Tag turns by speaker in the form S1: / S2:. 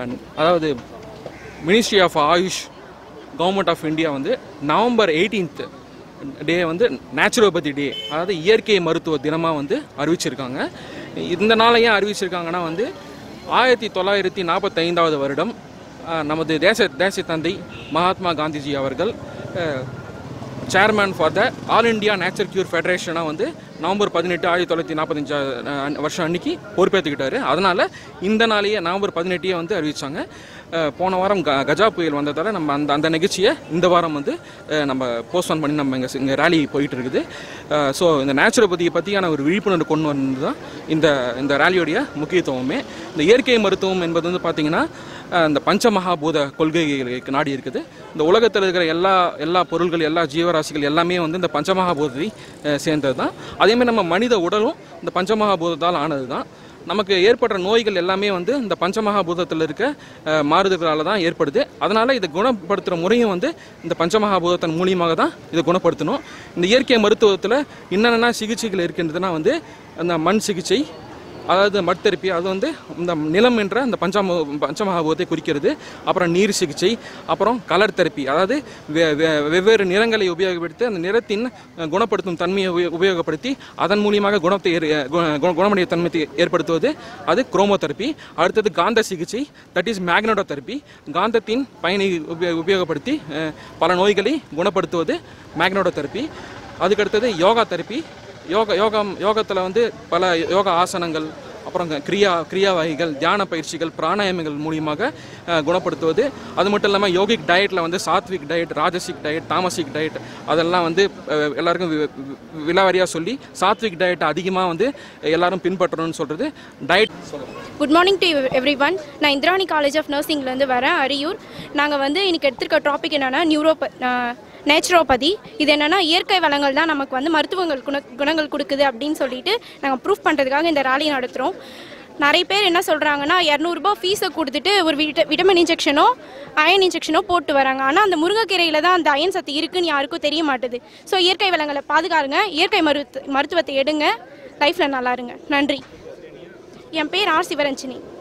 S1: அதாவது ministry of Ayush government of India வந்து November eighteenth day வந்து நேச்சுரோபதி டே அதாவது இயற்கை மருத்துவ தினமாக வந்து அறிவிச்சிருக்காங்க இந்த நாளை ஏன் அறிவிச்சிருக்காங்கன்னா வந்து ஆயிரத்தி தொள்ளாயிரத்தி நாற்பத்தைந்தாவது வருடம் அஹ், நமது தேச தேசிய தந்தை மகாத்மா காந்திஜி அவர்கள் அஹ், chairman for the all India nature cure ஃபெடரேஷனாக வந்து நவம்பர் பதினெட்டு ஆயிரத்தி தொள்ளாயிரத்தி நாற்பத்தஞ்சா வருஷம் அன்னைக்கு பொறுப்பேற்றுக்கிட்டாரு அதனால் இந்த நாளையே நவம்பர் பதினெட்டையே வந்து அறிவிச்சாங்க அஹ், போன வாரம் க கஜா புயல் வந்ததால் நம்ம அந்த அந்த நிகழ்ச்சியை இந்த வாரம் வந்து அஹ், நம்ம போஸ்ட்போன் பண்ணி நம்ம இங்கே இங்கே ரேலி போயிட்டு இருக்குது ஸோ இந்த நேச்சுரோபதியை பற்றியான ஒரு விழிப்புணர்வு கொண்டு வந்தது தான் இந்த இந்த ரேலியோடைய முக்கியத்துவமே இந்த இயற்கை மருத்துவம் என்பது வந்து பார்த்திங்கன்னா அஹ், இந்த பஞ்சமகாபூத கொள்கைகளுக்கு நாடி இருக்குது இந்த உலகத்தில் இருக்கிற எல்லா எல்லா பொருள்கள் எல்லா ஜீவராசிகள் எல்லாமே வந்து இந்த பஞ்சமகாபூதத்தை அஹ், சேர்ந்தது தான் அதேமாதிரி நம்ம மனித உடலும் இந்த பஞ்சமகாபூதத்தால் ஆனது தான் நமக்கு ஏற்படுற நோய்கள் எல்லாமே வந்து இந்த பஞ்சமகாபூதத்தில் இருக்க அஹ், மாறுதல்களால தான் ஏற்படுது அதனால் இதை குணப்படுத்துகிற முறையும் வந்து இந்த பஞ்சமகாபூதத்தின் மூலியமாக தான் இதை குணப்படுத்தணும் இந்த இயற்கை மருத்துவத்தில் என்னென்ன சிகிச்சைகள் இருக்கின்றதுன்னா வந்து அந்த மண் சிகிச்சை அதாவது மட் தெரப்பி அது வந்து இந்த நிலம் என்ற அந்த பஞ்சம பஞ்சமகாபூதத்தை குறிக்கிறது அப்புறம் நீர் சிகிச்சை அப்புறம் கலர் தெரப்பி அதாவது வெ- வெ- வெவ்வேறு நிறங்களை உபயோகப்படுத்தி அந்த நிறத்தின் அஹ், குணப்படுத்தும் தன்மையை உபயோ- உபயோகப்படுத்தி அதன் மூலியமாக குணத்தை ஏற்- கு- கு- குணமடைய தன்மையை ஏற்படுத்துவது அது குரோமோதெரப்பி அடுத்தது காந்த சிகிச்சை தட் இஸ் மேக்னடோ தெரப்பி காந்தத்தின் பயனை உபயோ- உபயோகப்படுத்தி அஹ், பல நோய்களை குணப்படுத்துவது மேக்னடோ தெரப்பி அதுக்கடுத்தது யோகா தெரப்பி யோகா யோகம் யோகத்தில் வந்து பல யோகா ஆசனங்கள் அப்புறம் கிரியா கிரியா வகைகள் தியான பயிற்சிகள் பிராணாயாமங்கள் மூலியமாக அஹ், குணப்படுத்துவது அது மட்டும் இல்லாமல் யோகிக் டயட்டில் வந்து sattvic diet rajasic diet tamasic diet அதெல்லாம் வந்து அஹ், எல்லாருக்கும் வி- வி- விலாவாரியாக சொல்லி சாத்விக் டயட் அதிகமாக வந்து எல்லாரும் பின்பற்றணும்னு சொல்கிறது diet
S2: good morning to everyone நான் இந்திராணி காலேஜ் ஆஃப் நர்சிங்லேருந்து வரேன் அரியூர் நாங்கள் வந்து இன்னைக்கு எடுத்திருக்க டாபிக் என்னென்னா நியூரோப நேச்சுரோபதி இது என்னென்னா இயற்கை வளங்கள் தான் நமக்கு வந்து மருத்துவங்கள் குண குணங்கள் கொடுக்குது அப்படின்னு சொல்லிட்டு நாங்கள் ப்ரூஃப் பண்ணுறதுக்காக இந்த ரேலி நடத்துகிறோம் நிறைய பேர் என்ன சொல்கிறாங்கன்னா இரநூறுபா ஃபீஸை கொடுத்துட்டு ஒரு விட்ட விட்டமின் இன்ஜெக்ஷனோ அயன் இன்ஜெக்ஷனோ போட்டு வராங்க ஆனால் அந்த முருங்கைக்கீரையில் தான் அந்த அயன் சத்து இருக்குன்னு யாருக்கும் தெரிய மாட்டுது ஸோ இயற்கை வளங்களை பாதுகாருங்க இயற்கை மருத்து மருத்துவத்தை எடுங்க லைஃப்பில் நல்லா இருங்க நன்றி என் பேர் ஆர் சிவரஞ்சினி